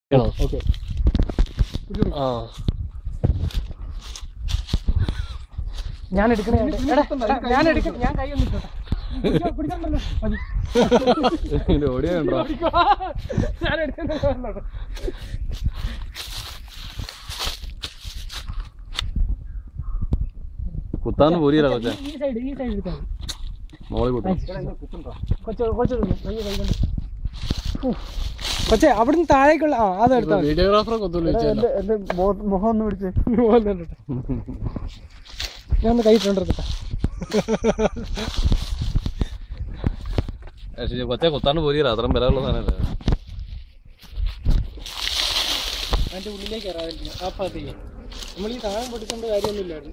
Okay ആ ഞാൻ എടുക്കണേ എടാ, എടാ, ഞാൻ എടുക്കണം ഞാൻ കൈ ഒന്നിട്ടോ പിടിച്ചോണ്ടല്ലോ മതി ഇതിന്റെ ഓടിയ കണ്ടോ ഓടിക്കോ. ഞാൻ എടുക്കുന്നത് പറഞ്ഞോട്ടോ. കുത്താന്ന് പോരിയല്ല കൊച്ചെ ഈ സൈഡ് ഈ സൈഡ് എടുത്താൽ മോളെ കുത്തും കൊച്ചു കൊച്ചു തിന്നു. കൈ കൈ കൊണ്ട് ഉഫ്. കൊച്ചേ അവിടുന്ന് താഴേക്കുള്ള ആ അത് എടുത്താൽ മതി വീഡിയോഗ്രാഫറെ കൊത്തുള്ളൂ എന്റെ എന്റെ മോ- മുഖം ഒന്ന് പിടിച്ച് ഞാൻ ഒന്ന് കൈ ഇട്ടോണ്ടിരുന്നട്ടെ കൊച്ചെ കുത്താന്ന് പോരിയല്ല അത്രയും വിലയുള്ള സാധനല്ലേ അതിന്റെ ഉള്ളിലേക്ക് കയറാതിരിക്കും ആ ഭാഗത്തേക്ക് നമ്മൾ ഈ സാധനം പൊട്ടിക്കേണ്ട കാര്യമൊന്നുമില്ലായിരുന്നു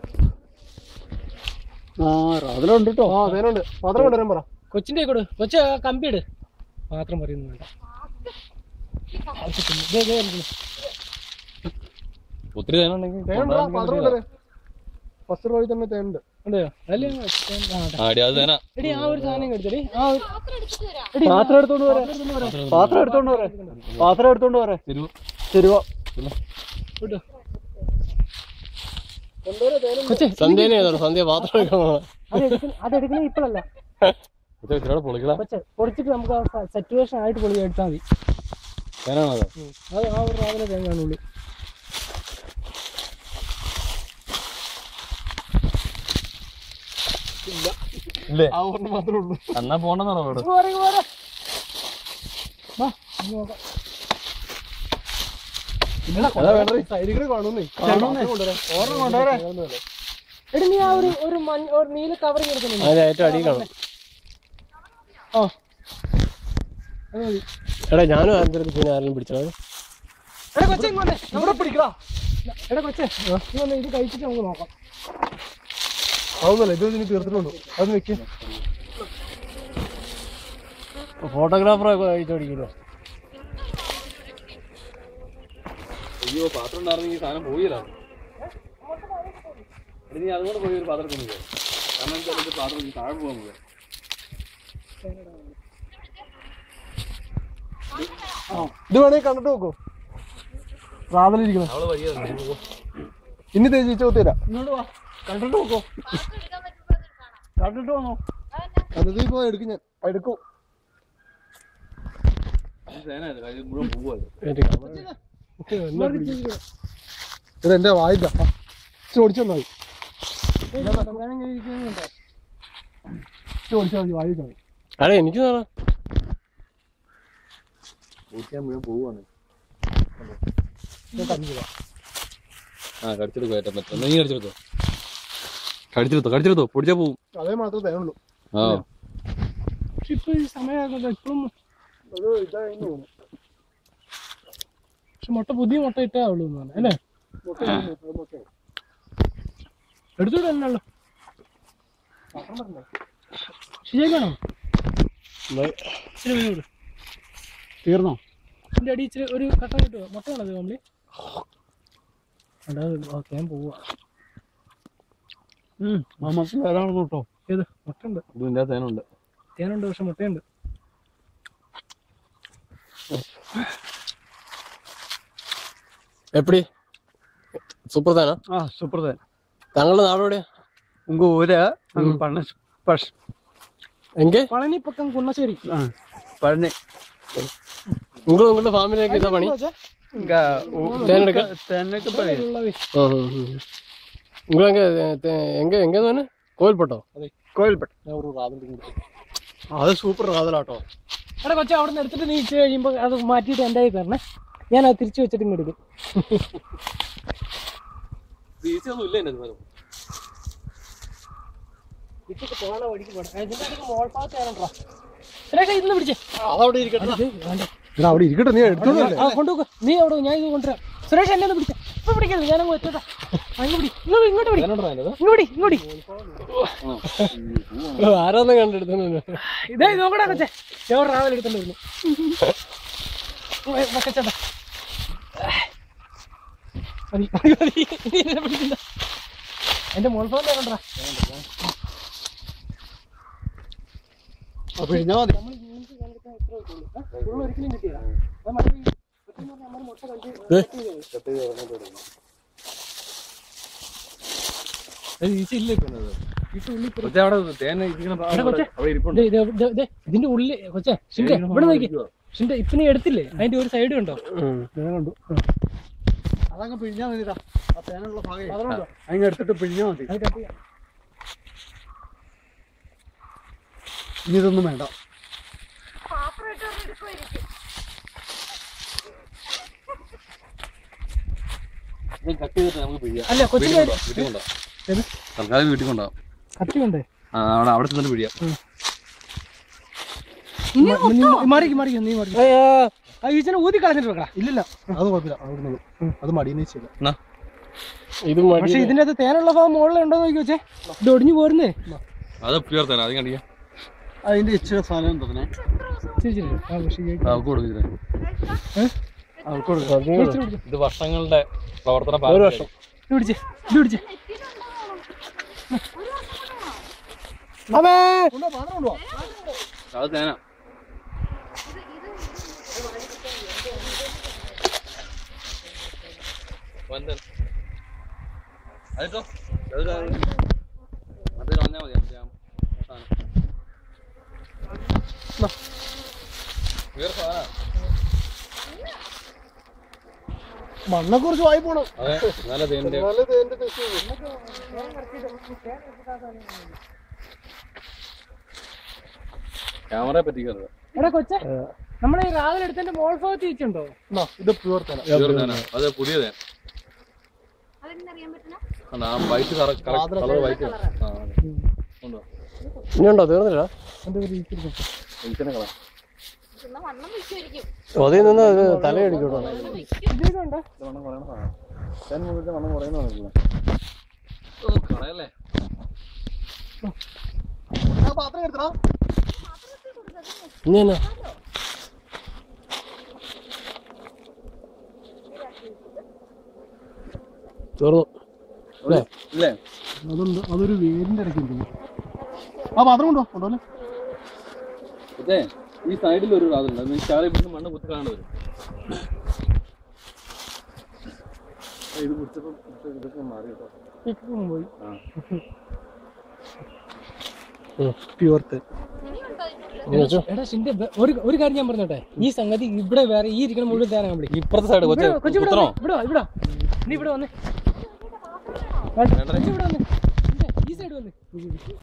ആ അതിലുണ്ട് കേട്ടോ ആ വേനുണ്ട് പാത്രം കൊണ്ടുവരാൻ പറ കൊച്ചിന്റെ കൊടു കൊച്ചു ആ കമ്പി ഇട് മാത്രം പറയുന്നു വേണ്ട ആവശ്യത്തിന്. ദേ, ദേ ഇരിക്കുന്നു. ഒത്തിരി തേനുണ്ടെങ്കിൽ തേനുണ്ടോ പാത്രം കൊണ്ടുവരാൻ ഫസ്റ്റ് റോയിൽ തന്നെ തേനുണ്ട് ഉണ്ടോ അല്ലേ ആ, അതെ. ആടി അത് തേനാ എടി ആ ഒരു സാധനം എടുത്തടി ആ ഒരു എടി, പാത്രം എടുത്തോണ്ട് വരാം പാത്രം എടുത്തോണ്ട് വരാം പാത്രം എടുത്തോണ്ട് വരാം തിരുവ് തരുവോ വിട്ടോ. കൊച്ചേ സന്ധ്യനെ സന്ധ്യ പാത്രം എടുക്കാൻ അത് എടുക്കുന്ന അത് എടുക്കണേ ഇപ്പോഴല്ല കൊച്ചെ ഇച്ചിരി പൊളിക്കല കൊച്ചെ പൊളിച്ചിട്ട് നമുക്ക് ആ സിറ്റുവേഷൻ ആയിട്ട് പൊളി എടുത്താൽ മതി തേനാണോ അത് അത് ആ ഒരു രാവിലെ തേങ്ങ കാണുള്ളൂ ഇല്ലേ ആ ഒരെണ്ണം മാത്രമേ ഉള്ളൂ എന്നാ പോണ്ടെന്നാണോ വീട് പോരെ, പോരെ. വാ, ഇങ്ങ് നോക്കാം. അതാ വേണ്ട സൈഡിൽ കൂടെ കാണുന്നേ ഓർമ്മ കൊണ്ടുവരാം എടി നീ ആ ഒരു ഒരു മഞ്ഞ ഒരു നീല കവറിങ് എടുക്കുന്നില്ല അതിന്റെ ഏറ്റവും അടിയിൽ കാണും ആ അത് മതി എടാ ഞാനും ആരെങ്കിലും പിന്നെ ആരെങ്കിലും പിടിച്ചോ എടാ കൊച്ചെ ഇങ്ങോട്ട് നമ്മുടെ പിടിക്കടാ എടാ കൊച്ചെ ഇങ്ങോട്ട് ഇത് കഴിച്ചിട്ട് നമുക്ക് നോക്കാം അതൊന്നുമല്ല ഇത് ഇനി തീർത്തിട്ടുള്ളൂ അത് വെക്ക് ഫോട്ടോഗ്രാഫറൊക്കെ കഴിച്ചോടിക്കല്ലോ അയ്യോ പാത്രം ഉണ്ടായിരുന്നെങ്കിൽ ഈ സാധനം പോയില്ല നീ അതുകൊണ്ട് പോയി ഒരു പാത്രം കൊണ്ടു കാരണം എന്താ വെച്ചാൽ ഇത് പാത്രം ഇനി താഴെ പോകാൻ പോകുക ഇത് വേണമെങ്കിൽ കണ്ടിട്ട് നോക്കൂ റാതലിരിക്കണം അവള് വരിക ഇനി തേച്ച് ചോദ്യം ഇങ്ങോട്ട് വാ കണ്ടിട്ട് നോക്കോ കണ്ടിട്ട് വന്നോ എന്നിട്ട് ഇപ്പൊ എടുക്കും ഞാൻ എടുക്കും തേനായത് കാര്യം മുഴുവൻ പോവുക ഇത് എന്റെ വായില്ല ഓടിച്ചു തന്നാ മതി ഓടിച്ചാൽ മതി വായിച്ചാൽ മതി അതെ എനിക്ക് ഊറ്റിയാൻ മുഴുവൻ പോവുകയാണ് ആ കടിച്ചെടുക്കും ഏറ്റവും പറ്റും നീ കടിച്ചെടുത്തോ കടിച്ചെടുത്തോ കടിച്ചെടുത്തോ പൊടിച്ചാ പോവും അതേ മാത്രമേ തേനുള്ളൂ ആ പക്ഷെ ഇപ്പൊ ഈ സമയമാകുന്നത് ഇപ്പോഴും അത് ഇതായിരുന്നു തോന്നുന്നു. പക്ഷെ മുട്ട പുതിയ മുട്ട ഇട്ടേ ഉള്ളൂ എന്ന് പറഞ്ഞു അല്ലേ മുട്ട ഇടുന്നു, അത് മുട്ടയാണ്. എടുത്തോടെ തന്നെ ഉള്ളു ശരിയാക്കണോ ഇച്ചിരി വീട് തീർന്നോ ഇതിന്റെ അടി ഇച്ചിരി ഒരു കട്ട കിട്ടുമോ മുട്ടയാണത് കമ്പി ഓക്കെ ഞാൻ പോവാ നമുക്ക് വരാണെന്ന് കേട്ടോ ഏത് മുട്ടയുണ്ട് ഇതിന്റെ തേനുണ്ട് തേനുണ്ട് പക്ഷെ മുട്ടയുണ്ട് എപ്പടി സൂപ്പർ താനാ ആ സൂപ്പർ തന്നെ താങ്കളുടെ നാട് എവിടെയാ உங்க ஊரை அங்க பண்ண பஸ் എങ്കെ പളനി പക്കം കുന്നശ്ശേരി பழனி നിങ്ങൾ നിങ്ങളുടെ ഫാമിലിയൊക്കെ ഇതാ പണി இங்க തേനെടുക്ക தென்னைக்கு பழைய നിങ്ങൾ എങ്ക എങ്ക എങ്കേന്ന് പറഞ്ഞ കോവിൽപ്പെട്ടോ கோயில்பட்டு ഞാൻ ഒരു റാതൽ അത് സൂപ്പർ റാതലാട്ടോ എടാ കൊച്ചു അവിടെ നിന്ന് എടുത്തിട്ട് നീ ഇച്ച് കഴിയുമ്പോൾ അത് മാറ്റിയിട്ട് എൻ്റെ കയ്യിൽ തരണേ ഞാൻ അത് തിരിച്ചു വെച്ചിട്ട് ഇങ്ങ് എടുക്കും ഈച്ചയൊന്നും ഇല്ല എന്റെ സാധനം ഇപ്പൊക്കെ പോകാനുള്ള വഴിക്ക് പോകണം ഇതിൻ്റെ അടുത്ത് മോൾ ഭാഗത്ത് ഞാനുണ്ടോ സുരേഷ ഇന്ന് പിടിച്ചേ അതവിടെ ഇരിക്കട്ടെ വേണ്ട എടാ അവിടെ ഇരിക്കട്ടെ നീ എടുത്തോളല്ലേ ആ കൊണ്ടുപോക്ക് നീ അവിടെ ഞാൻ ഇത് കൊണ്ടുവരാം സുരേഷ് എന്നെ ഒന്ന് പിടിച്ച ഇപ്പൊ പിടിക്കരുത് ഞാനങ്ങ് വെച്ചോട്ടാ അങ്ങ് പിടി ഇങ്ങോട്ട് ഇങ്ങോട്ട് പിടി തേനുണ്ടോ അതിന്റെ ഇങ്ങോട്ട് ഇങ്ങോട്ട് ആരാന്ന് കണ്ടെടുത്തു ഇതേ ഇത് നോക്കടാ കൊച്ചേ ഞാൻ രാവിലെ എടുത്തോണ്ട് വരുന്നു വെക്കച്ചേട്ടാ മതി മതി മതി നീ എന്നെ പിടിക്കണ്ട എന്റെ മോൾ ഫോൺ കണ്ടാ അപ്പൊ ഇഞ്ഞാ മതി നമ്മൾ ഇങ്ങനത്തെ കണ്ടിട്ട് എത്ര വെക്കുള്ളൂ ഒരിക്കലും കിട്ടിയതാ അത് മതി ഈച്ചയില്ലേ കൊച്ചേ അവിടെ തേന ഇരിക്കുന്ന ഭാഗം എടാ കൊച്ചേ. അവിടെ ഇരിപ്പുണ്ട് ദേ, ദേ, ദേ, ദേ, ഇതിന്റെ ഉള്ളിൽ കൊച്ചേ ഷിന്റെ ഇവിടെ നോക്കി ഷിന്റെ ഇപ്പൊ നീ എടുത്തില്ലേ അതിന്റെ ഒരു സൈഡ് കണ്ടോ അതങ്ങ് പിഴിഞ്ഞാ മതിടാ ആ തേനുള്ള ഭാഗം അങ്ങ് എടുത്തിട്ട് പിഴിഞ്ഞാ മതി അത് കട്ട് ചെയ്യാം. ഇനി ഇതൊന്നും വേണ്ട ഇത് കട്ട് ചെയ്തിട്ട് നമുക്ക് പിഴിയാം അല്ല കൊച്ചു വീട്ടിൽ കൊണ്ടുപോവാം വീട്ടിൽ കൊണ്ടുപോവാം ഏത്? തൽക്കാലം വീട്ടിൽ കൊണ്ടുപോവാം കത്തി കൊണ്ടേ ആ അവിടെ അവിടെ ചെന്നിട്ട് പിഴിയാം മാറിക്കും മാറിക്കും നീ മാറിക്കും ആ ഈച്ചനെ ഊതി കളഞ്ഞിട്ട് വെക്കാം ഇല്ലില്ല അത് കുഴപ്പമില്ല അവിടുന്ന് അത് മടിയെന്ന് വെച്ചില്ല എന്നാ ഇത് പക്ഷെ ഇതിന്റെ അകത്ത് തേനുള്ള ഭാഗം മുകളിൽ ഉണ്ടോ നോക്കി വെച്ചേ ഇത് ഒടിഞ്ഞു പോരുന്നേ അത് പ്യുവർ തരാം അത് കണ്ടിക്കാം അതിന്റെ ഇച്ചിരി സാധനം തന്നെ ചേച്ചി ആ പക്ഷേ ഈ- അവർക്ക് കൊടുക്കുന്നത് അവർക്ക് കൊടുക്കാം ചേച്ചി പിടിച്ചേ. ഇത് വർഷങ്ങളുടെ പ്രവർത്തന ഒരു വർഷം ഇത് പിടിച്ചേ ഇത് പിടിച്ചേ അമ്മേ അത് തേന വന്തൻ. അതിട്ടോ അത് കാര്യം. അത് കളഞ്ഞാ മതി അതിന്റെ ആ സാധനം. വേറെ സാധനാ. മണ്ണെ കുറിച്ച് വായി പോണം അതെ നല്ല തേനിന്റെ നല്ല തേന്റെ ടെസ്റ്റ് ക്യാമറയെ പറ്റിക്കരുത് എടാ കൊച്ചേ നമ്മളെ ഈ രാവിലെ എടുത്തതിന്റെ മോൾ ഭാഗത്ത് ഈച്ചുണ്ടോ ഇത് പ്യുവർ തല Pure തേന. അത് പുതിയ തേൻ ആണ്, ആ വൈറ്റ് കളർ വൈറ്റ് ആ അതെ. ഉണ്ടോ ഇനിയുണ്ടോ തീർന്നില്ല എന്റെ ഒരു ഈച്ച ഇരിക്കുന്നു. വെളിച്ചെണ്ണ കളർ അതിൽ നിന്ന് തല അടിക്കട്ടോ ഇത് ഇതുണ്ടോ കളയല്ലേ പാത്രം എടുത്തടാ ഇനി എന്നാ തീർന്നു ഇല്ലേ അതുണ്ട് അതൊരു വേരിന്റെ ഇടയ്ക്ക് ഇരിക്കുന്നു ആ പാത്രം കൊണ്ടോ കൊണ്ടോല്ലേ അതെ ഈ സൈഡിൽ ഒരു അതുണ്ട് അത് ചാറി ഇവിടുന്ന് മണ്ണ് കുത്തി കാണാൻ വരും ഇത് കുടിച്ചപ്പോൾ ഇതൊക്കെ മാറി കേട്ടോ ഇപ്പം പോയി ആ പ്യുവർ തേൻ എടാ ഷിന്റെ ബെ- ഒരു ഒരു കാര്യം ഞാൻ പറഞ്ഞോട്ടെ ഈ സംഗതി ഇവിടെ വേറെ ഈ ഇരിക്കുന്ന മുഴുവൻ തേനാൻ വിളിക്കും ഇപ്പുറത്തെ സൈഡ് കൊച്ചു കൊച്ചു ഇവിടെ കുത്തണോ വന്നേ, ഇവിടെ വാ, ഇവിടെ വാ. നീ ഇവിടെ വന്നേ വേണ്ട, കൊച്ചു ഇവിടെ വന്നേ ഇല്ല, ഈ സൈഡ് വന്നേ